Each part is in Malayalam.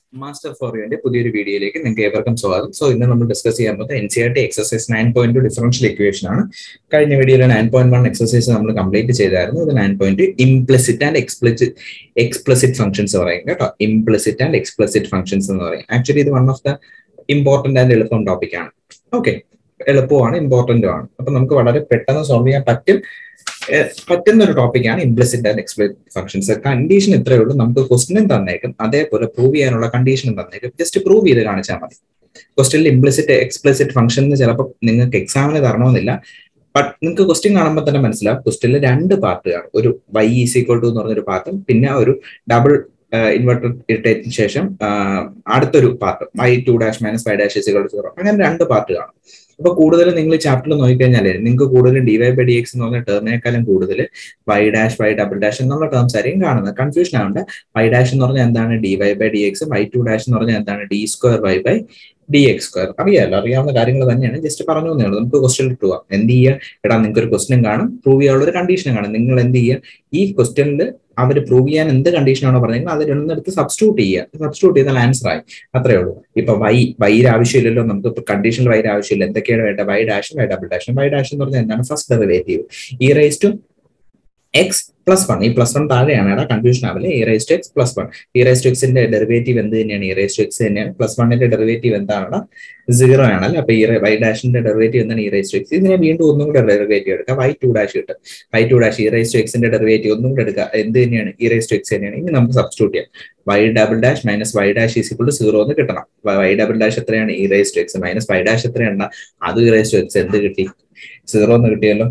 മാസ്റ്റർ ഫോർ യുവിന്റെ പുതിയൊരു വീഡിയോയിലേക്ക് നിങ്ങൾക്ക് ഏവർക്കും സ്വാഗതം സോ ഇന്ന് നമ്മൾ ഡിസ്കസ് ചെയ്യാൻ പോകുന്നത് N C R T exercise nine point two differential equation ആണ് കഴിഞ്ഞ വീഡിയോയിൽ നയൻ പോയിന്റ് വൺ എക്സസൈസ് നമ്മൾ കംപ്ലീറ്റ് ചെയ്തായിരുന്നു ഇത് nine point implicit and explicit explicit functions പറയും കേട്ടോ ഇംപ്ലിസിറ്റ് ആൻഡ് എക്സ്പ്ലിസിറ്റ് ഫംഗ്ഷൻസ് എന്ന് പറയും ആക്ച്വലി ഇത് one of the important and എളുപ്പം ടോപ്പിക് ആണ് ഓക്കെ എളുപ്പമാണ് ഇമ്പോർട്ടന്റും ആണ് അപ്പൊ നമുക്ക് വളരെ പെട്ടെന്ന് സോൾവ് ചെയ്യാൻ പറ്റും പറ്റുന്ന ഒരു ടോപ്പിക്കാണ് implicit and explicit functions condition ഇത്രയേ ഉള്ളൂ നമുക്ക് ക്വസ്റ്റ്യനും തന്നേക്കും അതേപോലെ പ്രൂവ് ചെയ്യാനുള്ള കണ്ടീഷനും തന്നേക്കും ജസ്റ്റ് പ്രൂവ് ചെയ്ത് കാണിച്ചാൽ മതി ക്വസ്റ്റ്യനിൽ ഇംപ്ലിസിറ്റ് എക്സ്പ്ലിസിറ്റ് ഫംഗ്ഷൻ ചിലപ്പോൾ നിങ്ങൾക്ക് എക്സാമിന് തരണമെന്നില്ല ബട്ട് നിങ്ങൾക്ക് ക്വസ്റ്റ്യൻ കാണുമ്പോൾ തന്നെ മനസ്സിലാവും ക്വസ്റ്റ്യനിൽ രണ്ട് പാർട്ട് കാണും ഒരു വൈ ഈസ് ഈക്വൽ ടു എന്ന് പറഞ്ഞൊരു പാർട്ടും പിന്നെ ഒരു ഡബിൾ ഇൻവെർട്ടർ ഇട്ടതിന് ശേഷം അടുത്തൊരു part y two dash minus five dash is equal to zero അങ്ങനെ രണ്ട് പാർട്ട് കാണും അപ്പൊ കൂടുതൽ നിങ്ങൾ ചാപ്റ്ററിൽ നോക്കിക്കഴിഞ്ഞാലേ നിങ്ങൾക്ക് കൂടുതലും d y by d x എന്ന് പറഞ്ഞ ടേമിനേക്കാളും കൂടുതൽ y dash y double dash എന്നുള്ള ടേംസ് ആയിരിക്കും കാണുന്നത് കൺഫ്യൂഷൻ ആവണ്ട വൈ ഡാഷ് എന്ന് പറഞ്ഞാൽ എന്താണ് d y by d x y two dash എന്ന് പറഞ്ഞാൽ എന്താണ് d square y by d x square അറിയാമല്ലോ അറിയാവുന്ന കാര്യങ്ങൾ തന്നെയാണ് ജസ്റ്റ് പറഞ്ഞു തന്നെയാണ് നമുക്ക് ക്വസ്റ്റ്യൻ ഇട്ട് പോവാം എന്ത് ചെയ്യുക എടാ നിങ്ങൾക്ക് ഒരു ക്വസ്റ്റ്യൻ കാണും പ്രൂവ് ചെയ്യാനുള്ള ഒരു കണ്ടീഷൻ കാണും നിങ്ങൾ എന്ത് ചെയ്യുക ഈ ക്വസ്റ്റ്യനിൽ അവർ പ്രൂവ് ചെയ്യാൻ എന്ത് കണ്ടീഷനാണോ പറഞ്ഞെങ്കിൽ അത് രണ്ടെടുത്ത് സബ്സ്റ്റിറ്റ്യൂട്ട് ചെയ്യുക സബ്സ്റ്റിറ്റ്യൂട്ട് ചെയ്താൽ ആൻസർ ആയി അത്രേ ഉള്ളൂ ഇപ്പൊ വൈ വൈയുടെ ആവശ്യമില്ലല്ലോ നമുക്ക് ഇപ്പൊ കണ്ടീഷനിൽ വൈയുടെ ആവശ്യമില്ല എന്തൊക്കെയാണ് വേണ്ടത് വൈ ഡാഷും വൈ ഡബിൾ ഡാഷും വൈ ഡാഷ് എന്ന് പറഞ്ഞാൽ എന്താണ് first derivative e raise to x plus one ഈ പ്ലസ് വൺ താഴെയാണ് ഇവിടെ കൺഫ്യൂഷൻ ആവില്ല e raise to x plus one e raise to എക്സിന്റെ ഡെറിവേറ്റീവ് എന്ത് തന്നെയാണ് ഈ റേസ് ടു എക്സ് തന്നെയാണ് പ്ലസ് വണ്ണിന്റെ ഡെറിവേറ്റീവ് എന്താണ് സീറോ ആണല്ലോ അപ്പൊ ഈ വൈ ഡാഷിന്റെ ഡെറിവേറ്റീവ് എന്താണ് ഈ റേസ് ടു എക്സ് ഇതിനെ വീണ്ടും ഒന്നും കൂടെ ഡെറിവേറ്റീവ് എടുക്കുക വൈ ടു ഡാഷ് കിട്ടും y two dash e raise to എക്സിന്റെ ഡെറിവേറ്റീവ് ഒന്നും കൂടെ എടുക്കുക എന്ത് തന്നെയാണ് ഈ റേസ് ടു എക്സ് തന്നെയാണ് ഇനി നമുക്ക് സബ്സ്റ്റിറ്റ്യൂട്ട് ചെയ്യാം y double dash minus y dash is equal to zero എന്ന് കിട്ടണം വൈ ഡബിൾ ഡാഷ് എത്രയാണ് e raise to x minus y dash എത്രയാണ് അത് ഈ റേസ് ടു എക്സ് എന്ത് കിട്ടി സീറോ എന്ന് കിട്ടിയല്ലോ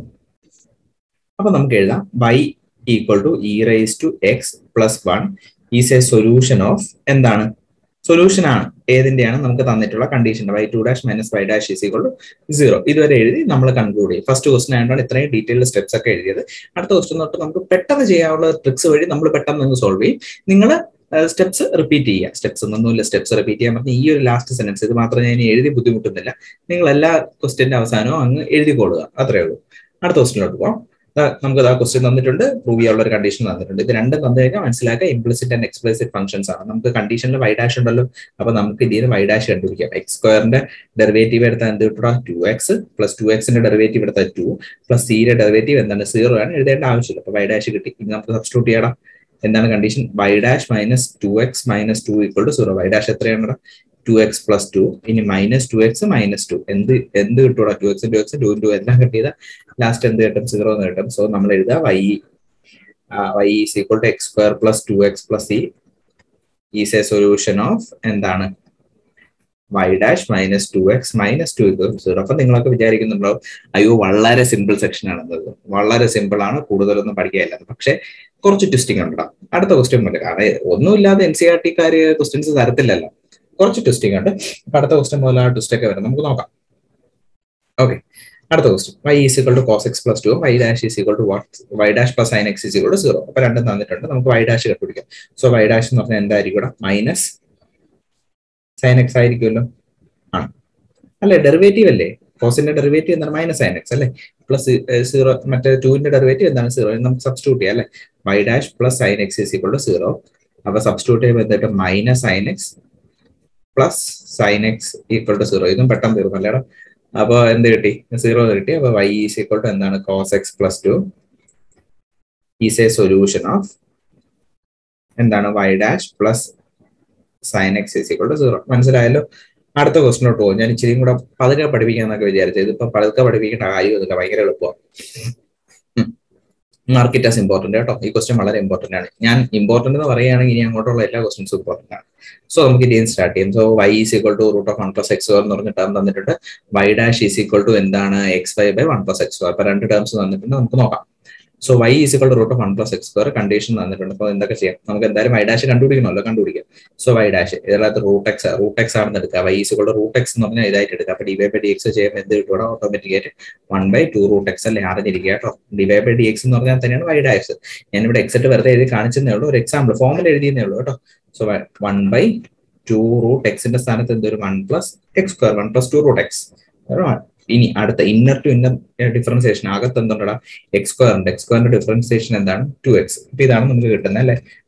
അപ്പൊ നമുക്ക് എഴുതാം y equal to e raise to x plus one is a solution of എന്താണ് സൊല്യൂഷൻ ആണ് ഏതിന്റെയാണ് നമുക്ക് തന്നിട്ടുള്ള condition y two dash minus y dash is equal to zero ഇതുവരെ എഴുതി നമ്മൾ കൺക്ലൂഡ് ചെയ്യും ഫസ്റ്റ് ക്വസ്റ്റൻ ആയതുകൊണ്ട് ഇത്രയും ഡീറ്റെയിൽഡ് സ്റ്റെപ്സ് ഒക്കെ എഴുതിയത് അടുത്ത ക്വസ്റ്റൻ തൊട്ട് നമുക്ക് പെട്ടെന്ന് ചെയ്യാനുള്ള ട്രിക്സ് വഴി നമ്മൾ പെട്ടെന്ന് അങ്ങ് സോൾവ് ചെയ്യും നിങ്ങൾ സ്റ്റെപ്സ് റിപ്പീറ്റ് ചെയ്യുക സ്റ്റെപ്സ് ഒന്നുമില്ല സ്റ്റെപ്സ് റിപ്പീറ്റ് ചെയ്യാൻ പറഞ്ഞ ഈ ഒരു ലാസ്റ്റ് സെന്റൻസ് ഇത് മാത്രം ഞാൻ എഴുതി ബുദ്ധിമുട്ടുന്നില്ല നിങ്ങൾ എല്ലാ ക്വസ്റ്റ്യന്റെ അവസാനവും അങ്ങ് എഴുതിക്കൊള്ളുക അത്രേ ഉള്ളൂ അടുത്ത ക്വസ്റ്റിനോട്ട് പോകാം നമുക്ക് ആ ക്വസ്റ്റ്യൻ തന്നിട്ടുണ്ട് പ്രൂവ് ചെയ്യാനുള്ള ഒരു കണ്ടീഷൻ തന്നിട്ടുണ്ട് ഇത് രണ്ടും തന്നു കഴിഞ്ഞാൽ മനസ്സിലാക്കുക ഇംപ്ലിസിറ്റ് ആൻഡ് എക്സ്പ്ലിസിറ്റ് ഫംഗ്ഷൻസ് ആണ് നമുക്ക് കണ്ടീഷനിൽ വൈ ഡാഷ് ഉണ്ടല്ലോ അപ്പൊ നമുക്ക് ഇതിന് വൈ ഡാഷ് കണ്ടുപിടിക്കാം എക്സ് സ്ക്വയറിന്റെ ഡെറിവേറ്റീവ് എടുത്താൽ എന്ത് കിട്ടുക ടു എക്സ് പ്ലസ് ടു എക്സിന്റെ ഡെറിവേറ്റീവ് എടുത്താൽ ടു പ്ലസ് സിയുടെ ഡെറിവേറ്റീവ് എന്താണ് സീറോ ആണ് എഴുതേണ്ട ആവശ്യമില്ല അപ്പൊ വൈ ഡാഷ് കിട്ടി ഇനി നമുക്ക് സബ്സ്റ്റിറ്റ്യൂട്ട് ചെയ്യണം എന്താണ് condition y dash minus two x minus two equal to zero y dash എത്രയാണ് ടു എക്സ് പ്ലസ് ടു ഇനി minus two x minus two എന്ത് എന്ത് കിട്ടൂടാ two x two x two two എല്ലാം കിട്ടിയത് ലാസ്റ്റ് എന്ത് കിട്ടും സീറോ എന്ന് കിട്ടും സോ നമ്മൾ എഴുതുക y y is equal to x square plus two x plus e is a solution of എന്താണ് y dash minus two x minus two equal zero അപ്പൊ നിങ്ങളൊക്കെ വിചാരിക്കുന്നുണ്ടോ അയ്യോ വളരെ സിമ്പിൾ സെക്ഷൻ ആണെന്നത് വളരെ സിമ്പിൾ ആണ് കൂടുതലൊന്നും പഠിക്കാനില്ല പക്ഷെ കുറച്ച് ട്വിസ്റ്റിംഗ് ഉണ്ടോ അടുത്ത ക്വസ്റ്റ്യൻ ഉണ്ട് കാരണം ഒന്നുമില്ലാതെ എൻ സി ആർ ടിക്കാര് ക്വസ്റ്റ്യൻസ് തരത്തില്ലല്ലോ കുറച്ച് ട്വിസ്റ്റിംഗ് ഉണ്ട് അപ്പൊ അടുത്ത ക്വസ്റ്റ്യൻ പോലെ ആ ട്വിസ്റ്റ് ഒക്കെ വരും നമുക്ക് നോക്കാം ഓക്കെ അടുത്ത question y is equal to cos x plus two y dash is equal to what y dash plus sine x is equal to zero അപ്പൊ രണ്ടും തന്നിട്ടുണ്ട് നമുക്ക് വൈ ഡാഷ് കണ്ടുപിടിക്കാം സോ വൈ ഡാഷ് എന്ന് പറഞ്ഞാൽ എന്തായിരിക്കും ഇവിടെ മൈനസ് സൈൻ എക്സ് ആയിരിക്കുമല്ലോ ആണ് അല്ലേ ഡെറിവേറ്റീവ് അല്ലേ കോസിന്റെ ഡെറിവേറ്റീവ് എന്താണ് മൈനസ് സൈൻ എക്സ് അല്ലേ പ്ലസ് സീറോ മറ്റേ ടുവിന്റെ ഡെറിവേറ്റീവ് എന്താണ് സീറോ നമുക്ക് സബ്സ്റ്റിറ്റ്യൂട്ട് ചെയ്യാം അല്ലേ y dash plus sine x is equal to zero അപ്പൊ സബ്സ്റ്റിറ്റ്യൂട്ട് ചെയ്യുമ്പോൾ എന്തായിട്ട് minus sine x plus sine x equal to zero ഇതും പെട്ടെന്ന് തീർന്നു അല്ലേടാ അപ്പൊ എന്ത് കിട്ടി സീറോ കിട്ടി അപ്പൊ വൈ ഈസ് ഈക്വൽ ടു എന്താണ് cos x plus two is a solution of എന്താണ് y dash plus sine x is equal to zero മനസ്സിലായല്ലോ അടുത്ത ക്വസ്റ്റിനോട്ട് പോകും ഞാൻ ഇച്ചിരി കൂടെ പതുക്കെ പഠിപ്പിക്കാന്നൊക്കെ വിചാരിച്ചത് ഇതിപ്പോ പതുക്കെ പഠിപ്പിക്കേണ്ട കാര്യം ഇതൊക്കെ ഭയങ്കര എളുപ്പമാണ് മാർക്കറ്റ് ആസ് ഇമ്പോർട്ടന്റ് കേട്ടോ ഈ ക്വസ്റ്റ്യൻ വളരെ ഇമ്പോർട്ടന്റ് ആണ് ഞാൻ ഇമ്പോർട്ടന്റ് എന്ന് പറയുകയാണെങ്കിൽ ഇനി അങ്ങോട്ടുള്ള എല്ലാ ക്വസ്റ്റ്യൻസും ഇമ്പോർട്ടന്റ് ആണ് സോ നമുക്ക് ഇതിന് സ്റ്റാർട്ട് ചെയ്യാം so y is equal to root of one plus x എന്ന് പറഞ്ഞ ടേം തന്നിട്ടുണ്ട് y dash is equal to എന്താണ് x y by one plus x അപ്പൊ രണ്ട് ടേംസ് തന്നിട്ടുണ്ട് നമുക്ക് നോക്കാം so y is equal root of one plus x square condition തന്നിട്ടുണ്ട് അപ്പോൾ എന്തൊക്കെ ചെയ്യാം നമുക്ക് എന്തായാലും വൈ ഡാഷ് കണ്ടുപിടിക്കണമല്ലോ കണ്ടുപിടിക്കാം സോ വൈ ഡാഷ് ഇതിനകത്ത് റൂട്ട് എക്സ് റൂട്ട് എക്സ് ആണെന്ന് എടുക്കുക y is equal root x എന്ന് പറഞ്ഞാൽ ഇതായിട്ട് എടുക്കുക അപ്പോൾ ഡിവൈ ബൈ ഡി എക്സ് ചെയ്യുമ്പോൾ എന്ത് കിട്ടും ഓട്ടോമാറ്റിക്കായിട്ട് one by two root x അല്ലേ അറിഞ്ഞിരിക്കുക കേട്ടോ ഡിവൈ ബൈ ഡി എക്സ് എന്ന് പറഞ്ഞാൽ തന്നെയാണ് വൈ ഡാഷ് ഞാൻ ഇവിടെ എക്സെറ്റ് വെറുതെ എഴുതി കാണിച്ചതേ ഉള്ളൂ ഒരു എക്സാമ്പിൾ ഫോമിൽ എഴുതിയതേ ഉള്ളൂ കേട്ടോ so one by two root എക്സിന്റെ സ്ഥാനത്ത് എന്തൊരു one plus x square one plus two root x ഇനി അടുത്ത ഇന്നർ ടു ഇന്നർ ഡിഫറൻസിയേഷൻ അകത്ത് എന്തുണ്ടടാ എക്സ് സ്ക്വയർ ഉണ്ട് എക്സ് സ്ക്വയറിന്റെ ഡിഫറൻസിയേഷൻ എന്താണ് ടു എക്സ് അപ്പൊ ഇതാണ് നമുക്ക് കിട്ടുന്നത് അല്ലെ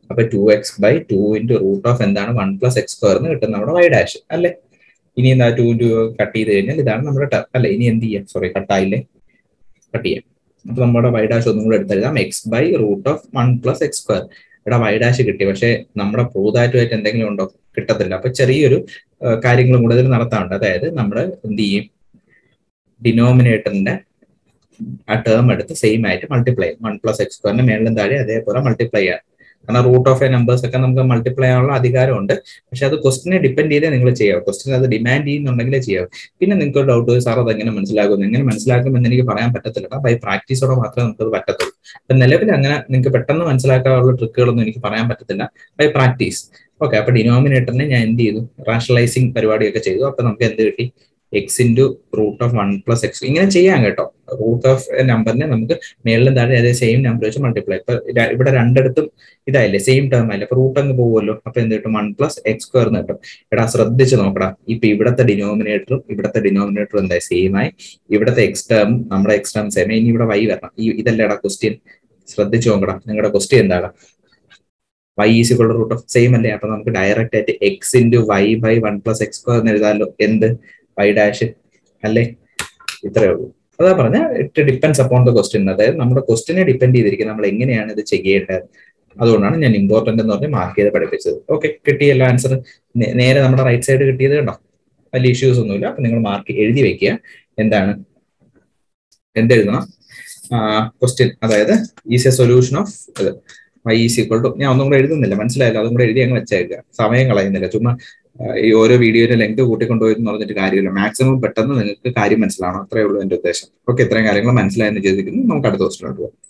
അപ്പൊ two x by two into root of എന്താണ് വൺ പ്ലസ് എക്സ് സ്ക്വയർ എന്ന് കിട്ടും നമ്മുടെ വൈ ഡാഷ് അല്ലേ ഇനി എന്താ ടു ഇൻറ്റു കട്ട് ചെയ്ത് കഴിഞ്ഞാൽ ഇതാണ് നമ്മുടെ ടേം അല്ലെ ഇനി എന്ത് ചെയ്യാം സോറി കട്ടായില്ലേ കട്ട് ചെയ്യാം അപ്പൊ നമ്മുടെ വൈ ഡാഷ് ഒന്നും കൂടെ എടുത്തെഴുതാം x by root of one plus x square ഇവിടെ വൈ ഡാഷ് കിട്ടി പക്ഷേ നമ്മുടെ പ്രൂതായിട്ടുമായിട്ട് എന്തെങ്കിലും ഉണ്ടോ കിട്ടത്തില്ല അപ്പൊ ചെറിയൊരു കാര്യങ്ങളും കൂടുതൽ നടത്താറുണ്ട് അതായത് നമ്മൾ എന്ത് ചെയ്യും ഡിനോമിനേറ്ററിന്റെ ആ ടേം എടുത്ത് സെയിം ആയിട്ട് മൾട്ടിപ്ലൈ വൺ പ്ലസ് എക്സ് സ്ക്വയറിന്റെ മേളിലും താഴെ അതേപോലെ മൾട്ടിപ്ലൈ ചെയ്യാം കാരണം റൂട്ട് ഓഫ് എ നമ്പേഴ്സ് ഒക്കെ നമുക്ക് മൾട്ടിപ്ലൈ ചെയ്യാനുള്ള അധികാരമുണ്ട് പക്ഷെ അത് ക്വസ്റ്റിനെ ഡിപ്പെൻഡ് ചെയ്തേ നിങ്ങൾ ചെയ്യാം ക്വസ്റ്റിൻ അത് ഡിമാൻഡ് ചെയ്യുന്നുണ്ടെങ്കിലേ ചെയ്യാം പിന്നെ നിങ്ങൾക്ക് ഡൗട്ട് സാർ അത് എങ്ങനെ മനസ്സിലാകും എങ്ങനെ മനസ്സിലാക്കുമെന്ന് എനിക്ക് പറയാൻ പറ്റത്തില്ല ബൈ പ്രാക്ടീസോടെ മാത്രമേ നമുക്ക് അത് പറ്റത്തുള്ളൂ അപ്പൊ നിലവിൽ അങ്ങനെ നിങ്ങൾക്ക് പെട്ടെന്ന് മനസ്സിലാക്കാനുള്ള ട്രിക്കുകളൊന്നും എനിക്ക് പറയാൻ പറ്റത്തില്ല ബൈ പ്രാക്ടീസ് ഓക്കെ അപ്പൊ ഡിനോമിനേറ്ററിനെ ഞാൻ എന്ത് ചെയ്തു റാഷണലൈസിങ് പരിപാടിയൊക്കെ ചെയ്തു അപ്പൊ നമുക്ക് എന്ത് കിട്ടി x into root of one plus x ഇങ്ങനെ ചെയ്യാം കേട്ടോ റൂട്ട് ഓഫ് നമ്പറിനെ നമുക്ക് മേളിലും താഴെ അതേ സെയിം നമ്പർ വെച്ച് മൾട്ടിപ്ലൈ ഇപ്പൊ ഇവിടെ രണ്ടിടത്തും ഇതായില്ലേ സെയിം ടേം ആയില്ലേ അപ്പൊ റൂട്ട് അങ്ങ് പോകുമല്ലോ അപ്പൊ എന്ത് കിട്ടും വൺ പ്ലസ് എക്സ് സ്ക്വയർ എന്ന് കിട്ടും എടാ ശ്രദ്ധിച്ച് നോക്കടാ ഇപ്പൊ ഇവിടത്തെ ഡിനോമിനേറ്ററും ഇവിടത്തെ ഡിനോമിനേറ്ററും എന്തായി സെയിം ആയി ഇവിടത്തെ എക്സ് ടേം നമ്മുടെ എക്സ് ടേം സെയിം ഇനി ഇവിടെ വൈ വരണം ഈ ഇതല്ലേടാ ക്വസ്റ്റ്യൻ ശ്രദ്ധിച്ചു നോക്കടാ നിങ്ങളുടെ ക്വസ്റ്റ്യൻ എന്താണ് y is equal root of same അല്ലേ അപ്പൊ നമുക്ക് ഡയറക്റ്റ് ആയിട്ട് x into y by one plus x square എന്ന് എഴുതാമല്ലോ എന്ത് വൈ ഡാഷ് അല്ലേ ഇത്രയേ ഉള്ളൂ അതാ പറഞ്ഞ it depends upon the question അതായത് നമ്മുടെ ക്വസ്റ്റിനെ ഡിപ്പെൻഡ് ചെയ്തിരിക്കും നമ്മൾ എങ്ങനെയാണ് ഇത് ചെയ്യേണ്ടത് അതുകൊണ്ടാണ് ഞാൻ ഇമ്പോർട്ടന്റ് എന്ന് പറഞ്ഞ് മാർക്ക് ചെയ്ത് പഠിപ്പിച്ചത് ഓക്കെ കിട്ടിയല്ലോ ആൻസർ നേരെ നമ്മുടെ റൈറ്റ് സൈഡ് കിട്ടിയത് കണ്ടോ വലിയ ഇഷ്യൂസ് ഒന്നുമില്ല അപ്പൊ നിങ്ങൾ മാർക്ക് എഴുതി വെക്കുക എന്താണ് എന്തെഴുതണം ക്വസ്റ്റ്യൻ അതായത് ഈസ് എ സൊല്യൂഷൻ ഓഫ് ഇത് വൈ ഈസ് ഈക്വൾ ടു ഞാൻ ഒന്നും കൂടെ എഴുതുന്നില്ല മനസ്സിലായല്ലോ അതും കൂടെ എഴുതി അങ്ങ് വെച്ചേക്കുക സമയം കളയുന്നില്ല ചുമ്മാ ഈ ഓരോ വീഡിയോയുടെ ലെങ്ത് കൂട്ടിക്കൊണ്ടുപോയെന്ന് പറഞ്ഞിട്ട് കാര്യമില്ല മാക്സിമം പെട്ടെന്ന് നിങ്ങൾക്ക് കാര്യം മനസ്സിലാവണം അത്രേ ഉള്ളൂ എന്റെ ഉദ്ദേശം ഓക്കെ ഇത്രയും കാര്യങ്ങൾ മനസ്സിലായെന്ന് വിചാരിക്കുന്നു നമുക്ക് അടുത്ത ക്വസ്റ്റിനോട്ട് പോകാം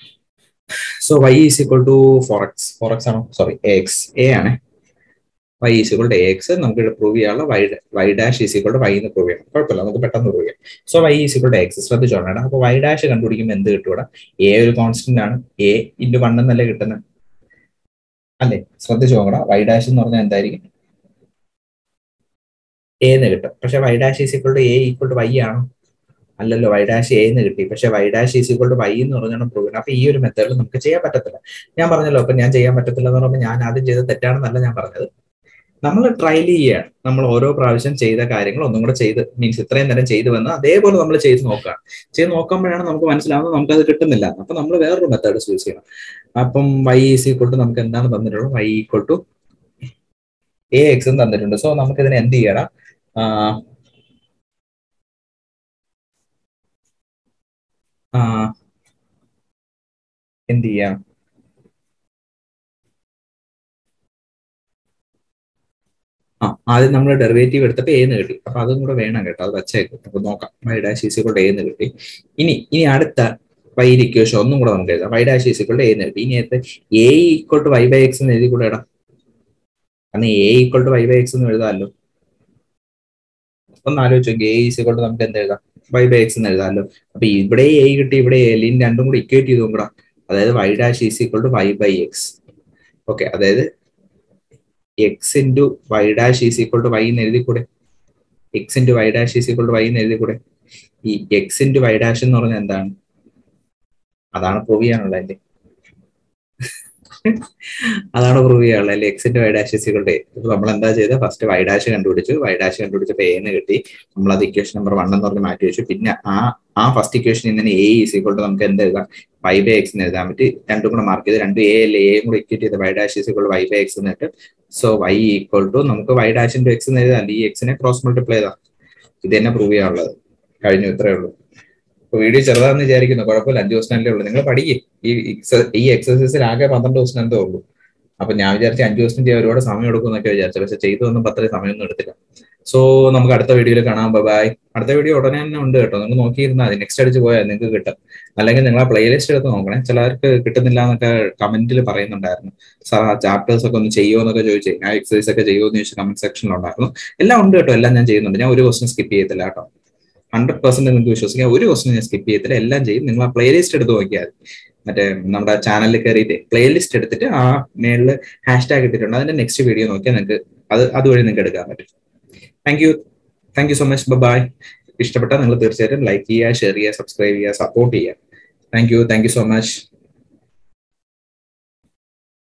so y is equal to four x four x ആണോ സോറി എ എക്സ് എ ആണ് y is equal to a x നമുക്ക് പ്രൂവ് ചെയ്യാനുള്ള y y dash is equal to y എന്ന് പ്രൂവ് ചെയ്യണം കുഴപ്പമില്ല നമുക്ക് പെട്ടെന്ന് പ്രൂവ് ചെയ്യാം so y is equal to x ശ്രദ്ധിച്ചോളാം അപ്പൊ വൈ ഡാഷ് കണ്ടുപിടിക്കുമ്പോൾ എന്ത് കിട്ടൂടാ എ ഒരു കോൺസ്റ്റന്റ് ആണ് എ ഇൻറ്റു വൺ എന്നല്ലേ കിട്ടുന്നത് അല്ലേ ശ്രദ്ധിച്ചു നോക്കണം വൈ ഡാഷ് എന്ന് പറഞ്ഞാൽ എന്തായിരിക്കും എ എന്ന് കിട്ടും പക്ഷെ y dash is equal to a equal to y ആണോ അല്ലല്ലോ വൈ ഡാഷ് എ എന്ന് കിട്ടി പക്ഷെ y dash is equal to y എന്ന് പറഞ്ഞാണ് പ്രൂവ് ചെയ്യുന്നത് അപ്പൊ ഈ ഒരു മെത്തേഡിൽ നമുക്ക് ചെയ്യാൻ പറ്റത്തില്ല ഞാൻ പറഞ്ഞല്ലോ അപ്പൊ ഞാൻ ചെയ്യാൻ പറ്റത്തില്ല എന്ന് പറയുമ്പോൾ ഞാൻ ആദ്യം ചെയ്ത് തെറ്റാണെന്നല്ല ഞാൻ പറഞ്ഞത് നമ്മൾ ട്രയൽ ചെയ്യുകയാണ് നമ്മൾ ഓരോ പ്രാവശ്യം ചെയ്ത കാര്യങ്ങൾ ഒന്നും കൂടെ ചെയ്ത് മീൻസ് ഇത്രയും നേരം ചെയ്തു വന്ന് അതേപോലെ നമ്മൾ ചെയ്ത് നോക്കുകയാണ് ചെയ്ത് നോക്കുമ്പോഴാണ് നമുക്ക് മനസ്സിലാവുന്നത് നമുക്ക് അത് കിട്ടുന്നില്ല അപ്പൊ നമ്മൾ വേറൊരു മെത്തേഡ് ചൂസ് ചെയ്യണം അപ്പം വൈ ഈസ് ഈക്വൾ ടു നമുക്ക് എന്താണ് തന്നിട്ടുള്ളത് വൈ ഈക്വൾ ടു എ എക്സും തന്നിട്ടുണ്ട് സോ നമുക്ക് ഇതിനെ എന്ത് ചെയ്യണം എന്ത് ചെയ്യാം ആ ആദ്യം നമ്മൾ ഡെറിവേറ്റീവ് എടുത്തപ്പോൾ എന്ന് കിട്ടി അപ്പൊ അതും കൂടെ വേണം കേട്ടോ അത് വച്ചേക്കും അപ്പൊ നോക്കാം വൈ ഡാഷ് ഈസിക്വൾ എന്ന് കിട്ടി ഇനി ഇനി അടുത്ത വൈ ഇക്വേഷൻ ഒന്നും കൂടെ നമുക്ക് എഴുതാം വൈ ഡാഷ് ഈസിക്വൾ എന്ന് കിട്ടി ഇനി അടുത്ത് a equal to y by x എന്ന് എഴുതി കൂടെ ഇടാം കാരണം a equal to y by x എന്ന് എഴുതാമല്ലോ ഒന്ന് ആലോചിച്ചു എ ഈസിക്വൾ ടു നമുക്ക് എന്ത് എഴുതാം വൈ ബൈ എക്സ് എന്ന് എഴുതാമല്ലോ അപ്പൊ ഇവിടെ എ കിട്ടി ഇവിടെ എ ലീൻ രണ്ടും കൂടി ഇക്വേറ്റ് ചെയ്ത് നോക്കടാ അതായത് y dash is equal to y by x okay അതായത് x into y dash is equal to y എന്ന് എഴുതി കൂടെ x into y dash is equal to y എന്ന് എഴുതി കൂടെ ഈ എക്സ് ഇൻറ്റു വൈ ഡാഷ് എന്ന് പറഞ്ഞാൽ എന്താണ് അതാണ് പ്രൂവ് ചെയ്യാനുള്ളത് അല്ലേ അതാണ് പ്രൂവ് ചെയ്യാനുള്ളത് അല്ലെ എക്സിന്റെ വൈ ഡാഷ് ഈക്വൾ ടു ഇപ്പൊ നമ്മൾ എന്താ ചെയ്തത് ഫസ്റ്റ് വൈ ഡാഷ് കണ്ടുപിടിച്ചു വൈ ഡാഷ് കണ്ടുപിടിച്ചപ്പോൾ എ എന്ന് കിട്ടി നമ്മൾ അത് ഇക്വേഷൻ നമ്പർ വൺ എന്ന് പറഞ്ഞ് മാറ്റി വെച്ചു പിന്നെ ആ ആ ഫസ്റ്റ് ഇക്വേഷൻ ഇങ്ങനെ എ ഈസ് ഈക്വൾ ടു നമുക്ക് എന്ത് എഴുതാം വൈ ബൈ എക്സ് എന്ന് എഴുതാൻ പറ്റി രണ്ടും കൂടെ മാർക്ക് ചെയ്ത് രണ്ട് എ അല്ലേ എയും കൂടെ ഇക്വേറ്റ് ചെയ്ത് y dash is equal y by x എന്നിട്ട് സോ വൈ ഈക്വൽ ടു നമുക്ക് വൈ ഡാഷ് ഇൻറ്റു എക്സ് എന്ന് എഴുതാം ഈ എക്സിനെ ക്രോസ് മൾട്ടിപ്ലൈ ചെയ്താൽ ഇത് തന്നെ പ്രൂവ് ചെയ്യാനുള്ളത് കഴിഞ്ഞു ഇത്രയേ ഉള്ളൂ ഇപ്പൊ വീഡിയോ ചെറുതാന്ന് വിചാരിക്കുന്നു കുഴപ്പമില്ല അഞ്ച് ക്വസ്റ്റനല്ലേ ഉള്ളൂ നിങ്ങൾ പഠിക്കേ ഈ ഈ എക്സസൈസിൽ ആകെ പന്ത്രണ്ട് ക്വസ്റ്റൻ എന്തേ ഉള്ളൂ അപ്പൊ ഞാൻ വിചാരിച്ച അഞ്ച് ക്വസ്റ്റൻ ചെയ്യാൻ ഒരുപാട് സമയം എടുക്കും എന്നൊക്കെ വിചാരിച്ചു പക്ഷെ ചെയ്തു വന്നപ്പോൾ അത്രയും സമയമൊന്നും എടുത്തില്ല സോ നമുക്ക് അടുത്ത വീഡിയോയിൽ കാണാം ബൈ അടുത്ത വീഡിയോ ഉടനെ തന്നെ ഉണ്ട് കേട്ടോ നിങ്ങൾ നോക്കിയിരുന്നാൽ മതി നെക്സ്റ്റ് അടിച്ച് പോയാൽ നിങ്ങൾക്ക് കിട്ടും അല്ലെങ്കിൽ നിങ്ങൾ ആ പ്ലേലിസ്റ്റ് എടുത്ത് നോക്കണേ ചിലർക്ക് കിട്ടുന്നില്ല എന്നൊക്കെ കമന്റിൽ പറയുന്നുണ്ടായിരുന്നു സാർ ആ ചാപ്റ്റേഴ്സ് ഒക്കെ ഒന്ന് ചെയ്യുമോ എന്നൊക്കെ ചോദിച്ചേ ആ എക്സസൈസ് ഒക്കെ ചെയ്യുമോ എന്ന് ചോദിച്ചാൽ കമന്റ് സെക്ഷനിൽ ഉണ്ടായിരുന്നു എല്ലാം ഉണ്ട് കേട്ടോ എല്ലാം ഞാൻ ചെയ്യുന്നുണ്ട് ഞാൻ ഒരു ക്വസ്റ്റൻ സ്കിപ്പ് ചെയ്യത്തില്ല കേട്ടോ ഹൺഡ്രഡ് പെർസെന്റ് നിങ്ങൾക്ക് വിശ്വസിക്കാം ഒരു ക്വസ്റ്റൻ ഞാൻ സ്കിപ്പ് ചെയ്യത്തില്ല എല്ലാം ചെയ്യും നിങ്ങൾ ആ പ്ലേലിസ്റ്റ് എടുത്ത് നോക്കിയാൽ മറ്റേ നമ്മുടെ ചാനലിൽ കയറിയിട്ട് പ്ലേലിസ്റ്റ് എടുത്തിട്ട് ആ മേളിൽ ഹാഷ് ടാഗ് ഇട്ടിട്ടുണ്ട് അതിന്റെ നെക്സ്റ്റ് വീഡിയോ നോക്കിയാൽ നിങ്ങൾക്ക് അത് അതുവഴി നിങ്ങൾക്ക് എടുക്കാൻ പറ്റും thank you thank you so much bye ഇഷ്ടപ്പെട്ടാൽ നിങ്ങൾ തീർച്ചയായിട്ടും ലൈക്ക് ചെയ്യുക ഷെയർ ചെയ്യുക സബ്സ്ക്രൈബ് ചെയ്യുക സപ്പോർട്ട് ചെയ്യുക thank you thank you so much